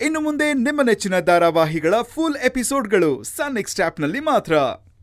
ಇನ್ನು ಮುಂದೆ ನಿಮ್ಮ ನೆಚ್ಚಿನ ಧಾರಾವಾಹಿಗಳ ಫುಲ್ ಎಪಿಸೋಡ್ಗಳು ಸನ್ ನೆಕ್ಸ್ಟ್ ಆಪ್ನಲ್ಲಿ ಮಾತ್ರ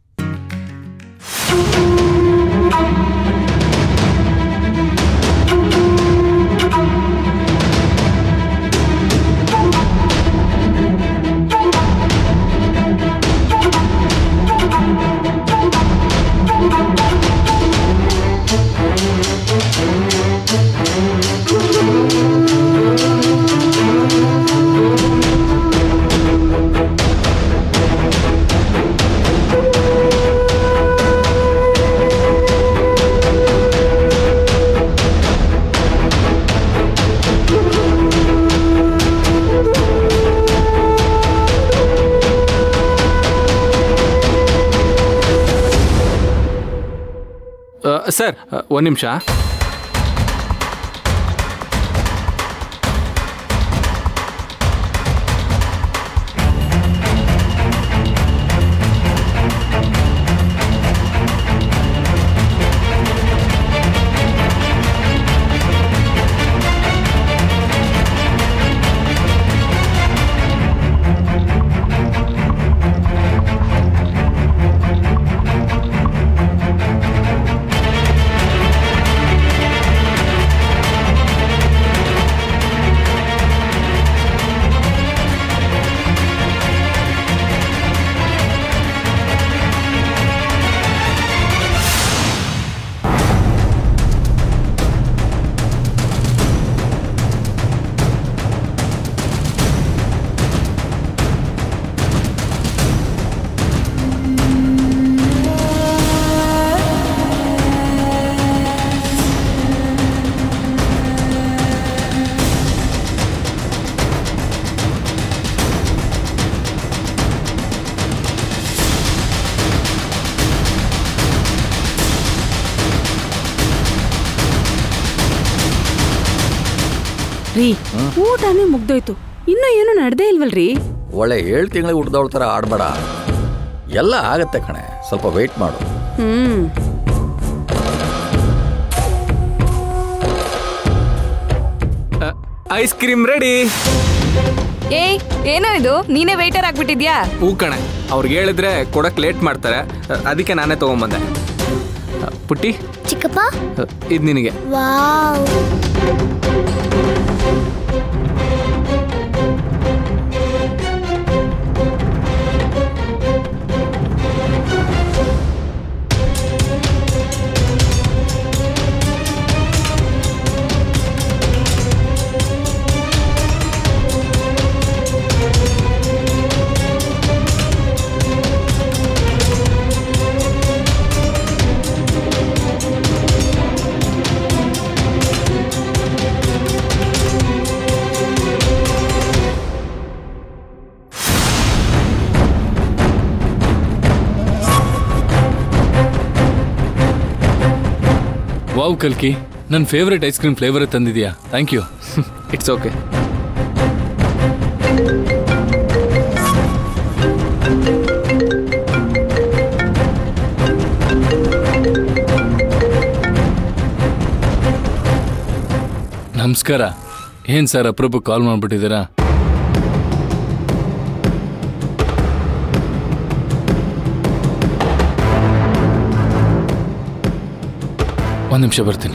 ಸರ್ ಒಂದು ನಿಮಿಷ ರೀ ಊಟನೇ ಮುಗ್ದೋಯ್ತು ಇನ್ನೂ ಏನು ನಡ್ದೇ ಇಲ್ವಲ್ರಿ ಒಳ್ಳೆ ಏಳು ತಿಂಗಳಿಗೆ ಹುಡ್ದವಳ ಥರ ಆಡಬೇಡ ಎಲ್ಲ ಆಗತ್ತೆ ಕಣೆ ಸ್ವಲ್ಪ ವೆಯ್ಟ್ ಮಾಡು ಹ್ಮ್ ಐಸ್ ಕ್ರೀಮ್ ರೆಡಿ ಏಯ್ ಏನೋ ಇದು ನೀನೇ ವೇಟರ್ ಆಗ್ಬಿಟ್ಟಿದ್ಯಾ ಹೂ ಕಣೆ ಅವ್ರಿಗೆ ಹೇಳಿದ್ರೆ ಕೊಡಕ್ ಲೇಟ್ ಮಾಡ್ತಾರೆ ಅದಕ್ಕೆ ನಾನೇ ತಗೊಂಬಂದೆ ಪುಟ್ಟಿ ಚಿಕ್ಕಪ್ಪ ಇದು ನಿನಗೆ ವಾವ್ ವಾವ್ ಕಲ್ಕಿ ನನ್ನ ಫೇವ್ರೆಟ್ ಐಸ್ ಕ್ರೀಮ್ ಫ್ಲೇವರ್ ತಂದಿದ್ಯಾ ಥ್ಯಾಂಕ್ ಯು ಇಟ್ಸ್ ಓಕೆ ನಮಸ್ಕಾರ ಏನ್ ಸರ್ ಅಪ್ರೂಪ ಕಾಲ್ ಮಾಡ್ಬಿಟ್ಟಿದ್ದೀರಾ ಒಂದ್ ನಿಮಿಷ ಬರ್ತೀನಿ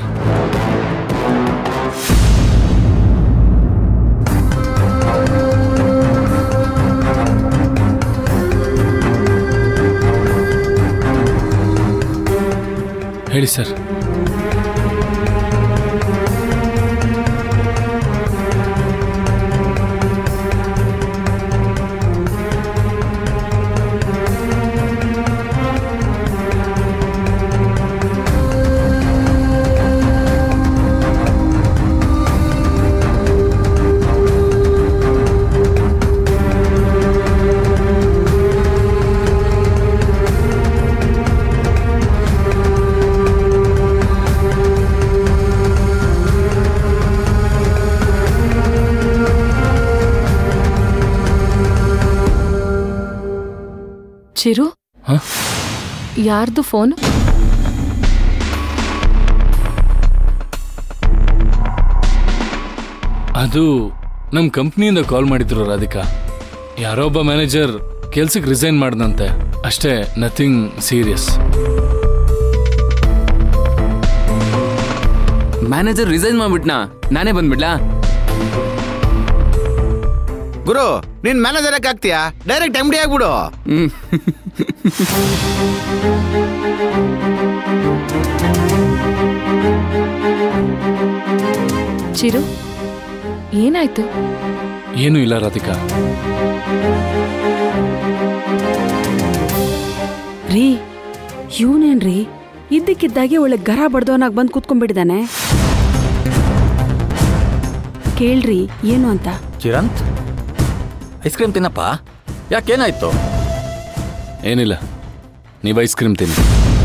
ಹೇಳಿ ಸರ್ ಚಿರು ಹ? ಯಾರ್ದು ಫೋನ್ ಅದು ನಮ್ಮ ಕಂಪ್ನಿಯಿಂದ ಕಾಲ್ ಮಾಡಿದ್ರು ರಾಧಿಕಾ ಯಾರೋ ಒಬ್ಬ ಮ್ಯಾನೇಜರ್ ಕೆಲ್ಸಕ್ಕೆ ರಿಸೈನ್ ಮಾಡ್ದಂತೆ ಅಷ್ಟೇ ನಥಿಂಗ್ ಸೀರಿಯಸ್ ಮ್ಯಾನೇಜರ್ ರಿಸೈನ್ ಮಾಡ್ಬಿಟ್ನಾ ನಾನೇ ಬಂದ್ಬಿಡ್ಲಾ ಗುರು ನೀನ್ ಮ್ಯಾನೇಜರ್ ಆಗ್ತೀಯಾ ಡೈರೆಕ್ಟ್ ಎಮ್ ಡಿ ಆಗ್ಬಿಡು ಹ್ಮ್ ಚಿರು ಏನಾಯ್ತು ಏನೂ ಇಲ್ಲ ರಾಧಿಕಾ ರೀ ಇವನೇನ್ರಿ ಇದ್ದಕ್ಕಿದ್ದಾಗೆ ಒಳ್ಳೆ ಗರ ಬಡ್ದವನಾಗ್ ಬಂದು ಕೂತ್ಕೊಂಡ್ಬಿಟ್ಟಿದ್ದಾನೆ ಕೇಳ್ರಿ ಏನು ಅಂತ ಚಿರಂತ್ ಐಸ್ ಕ್ರೀಮ್ ತಿನ್ನಪ್ಪ ಯಾಕೇನಾಯ್ತು ಏನಿಲ್ಲ ನೀವು ಐಸ್ ಕ್ರೀಮ್ ತಿನ್ನಿ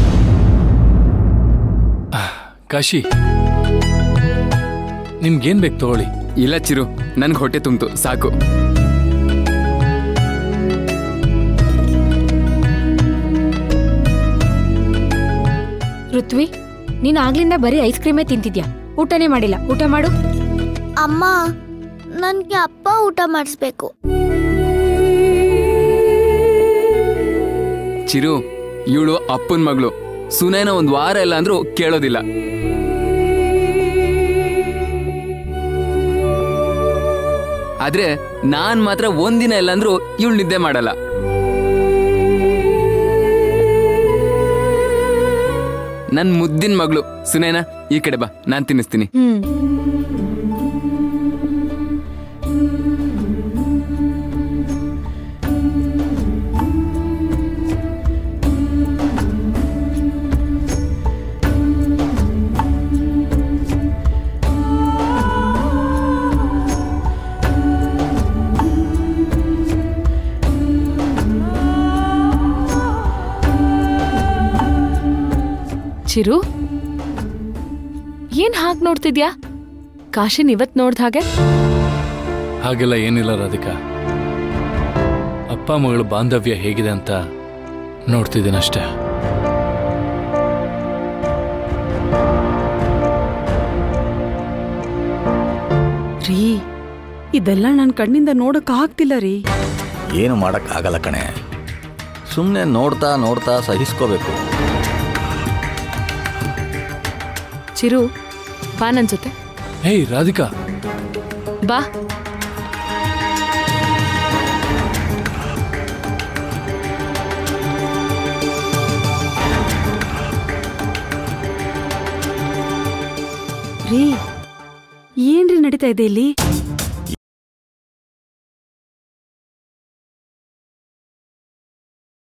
ಆಹ್, ಕಾಶಿ ನಿಮ್ಗೇನ್ ಬೇಕು ತಗೊಳ್ಳಿ ಇಲ್ಲ ಚಿರು ನನ್ಗೆ ಹೊಟ್ಟೆ ತುಂಬ್ತು ಸಾಕು ಋತ್ವಿ ನೀನ್ ಆಗ್ಲಿಂದ ಬರೀ ಐಸ್ ಕ್ರೀಮೇ ತಿಂತಿದ್ಯಾ ಊಟನೇ ಮಾಡಿಲ್ಲ ಊಟ ಮಾಡು ಅಮ್ಮ ನನ್ಗೆ ಅಪ್ಪ ಊಟ ಮಾಡಿಸ್ಬೇಕು ಚಿರು ಇವಳು ಅಪ್ಪನ ಮಗಳು ಸುನೇನ ಒಂದ್ ವಾರ ಇಲ್ಲ ಅಂದ್ರೂ ಕೇಳೋದಿಲ್ಲ ಆದ್ರೆ ನಾನ್ ಮಾತ್ರ ಒಂದಿನ ಇಲ್ಲ ಅಂದ್ರೂ ಇವಳು ನಿದ್ದೆ ಮಾಡಲ್ಲ ನನ್ ಮುದ್ದಿನ ಮಗಳು ಸುನೇನ ಈ ಕಡೆ ಬಾ ನಾನ್ ತಿನ್ನಿಸ್ತೀನಿ ಹ್ಮ್ ಚಿರು ಏನ್ ಹಾಗೆ ನೋಡ್ತಿದ್ಯಾ ಕಾಶಿನ್ ಇವತ್ ನೋಡ್ದ ಹಾಗೆ ಹಾಗೆಲ್ಲ ಏನಿಲ್ಲ ರಾಧಿಕಾ ಅಪ್ಪ ಮಗಳ ಬಾಂಧವ್ಯ ಹೇಗಿದೆ ಅಂತ ನೋಡ್ತಿದ್ದೀನಿ ಅಷ್ಟೇ ರೀ ಇದೆಲ್ಲ ನನ್ನ ಕಣ್ಣಿಂದ ನೋಡಕ್ ಆಗ್ತಿಲ್ಲ ರೀ ಏನು ಮಾಡೋಕ್ಕಾಗಲ್ಲ ಕಣೆ ಸುಮ್ಮನೆ ನೋಡ್ತಾ ನೋಡ್ತಾ ಸಹಿಸ್ಕೋಬೇಕು ಚಿರು ಬಾ ನನ್ ಜೊತೆ ಹೇಯ್ ರಾಧಿಕಾ ಬಾ ರೀ ಏನ್ರಿ ನಡೀತಾ ಇದೆ ಇಲ್ಲಿ